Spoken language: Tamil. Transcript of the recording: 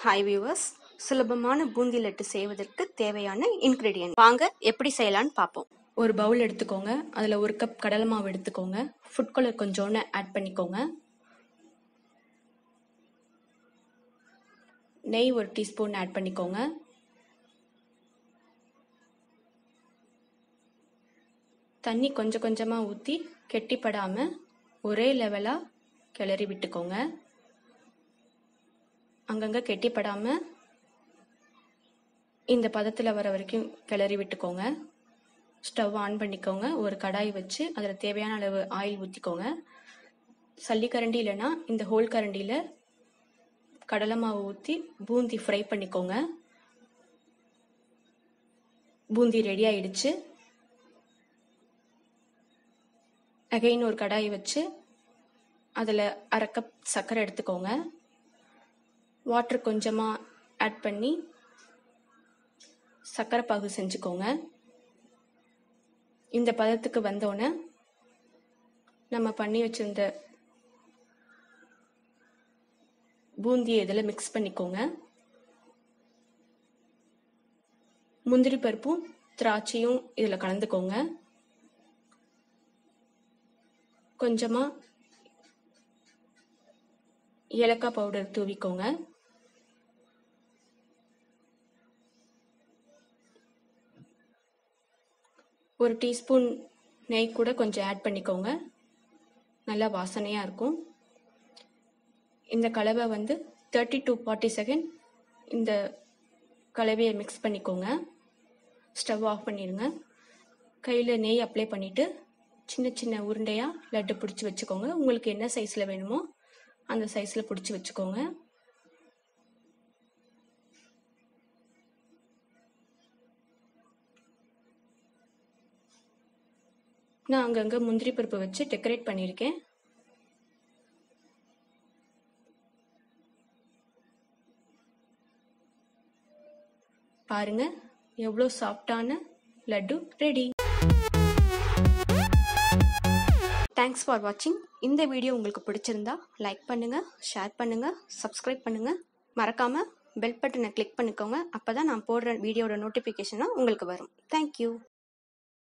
ஹாய் வியூவர்ஸ் சுலபமான பூந்தி லட்டு செய்வதற்கு தேவையான இன்கிரீடியன்ட் வாங்க எப்படி செய்யலாம்னு பார்ப்போம் ஒரு பவுல் எடுத்துக்கோங்க அதில் ஒரு கப் கடலை மாவு எடுத்துக்கோங்க ஃபுட் கலர் கொஞ்சோன்னு ஆட் பண்ணிக்கோங்க நெய் ஒரு டீஸ்பூன் ஆட் பண்ணிக்கோங்க தண்ணி கொஞ்சம் கொஞ்சமாக ஊற்றி கெட்டிப்படாமல் ஒரே லெவலாக கிளறி விட்டுக்கோங்க அங்கங்கே கெட்டிப்படாமல் இந்த பதத்தில் வர வரைக்கும் கிளறி விட்டுக்கோங்க ஸ்டவ் ஆன் பண்ணிக்கோங்க ஒரு கடாய் வச்சு அதில் தேவையான அளவு ஆயில் ஊற்றிக்கோங்க சல்லிக்கரண்டி இல்லைன்னா இந்த ஹோல் கரண்டியில் கடலை மாவு ஊற்றி பூந்தி ஃப்ரை பண்ணிக்கோங்க பூந்தி ரெடி ஆயிடுச்சு அகைன் ஒரு கடாய் வச்சு அதில் அரை கப் சர்க்கரை எடுத்துக்கோங்க வாட்டர் கொஞ்சமாக ஆட் பண்ணி சர்க்கரை பாகு செஞ்சுக்கோங்க இந்த பதத்துக்கு வந்தோடனே நம்ம பண்ணி வச்சிருந்த பூந்தியை இதில் மிக்ஸ் பண்ணிக்கோங்க முந்திரி பருப்பும் திராட்சையும் இதில் கலந்துக்கோங்க கொஞ்சமாக ஏலக்காய் பவுடர் தூவிக்கோங்க ஒரு டீஸ்பூன் நெய் கூட கொஞ்சம் ஆட் பண்ணிக்கோங்க நல்லா வாசனையாக இருக்கும் இந்த கலவை வந்து தேர்ட்டி டு ஃபார்ட்டி செகண்ட் இந்த கலவையை மிக்ஸ் பண்ணிக்கோங்க ஸ்டவ் ஆஃப் பண்ணிடுங்க கையில் நெய் அப்ளை பண்ணிவிட்டு சின்ன சின்ன உருண்டையாக லட்டு பிடிச்சி வச்சுக்கோங்க உங்களுக்கு என்ன சைஸில் வேணுமோ அந்த சைஸில் பிடிச்சி வச்சுக்கோங்க நான் அங்கங்கே முந்திரி பருப்பு வச்சு டெக்கரேட் பண்ணியிருக்கேன் பாருங்க எவ்வளோ சாஃப்டான லட்டு ரெடி தேங்க்ஸ் ஃபார் வாட்சிங் இந்த வீடியோ உங்களுக்கு பிடிச்சிருந்தா லைக் பண்ணுங்க ஷேர் பண்ணுங்க சப்ஸ்கிரைப் பண்ணுங்க மறக்காம பெல் பட்டனை கிளிக் பண்ணிக்கோங்க அப்பதான் நான் போடுற வீடியோட நோட்டிஃபிகேஷனாக உங்களுக்கு வரும் தேங்க்யூ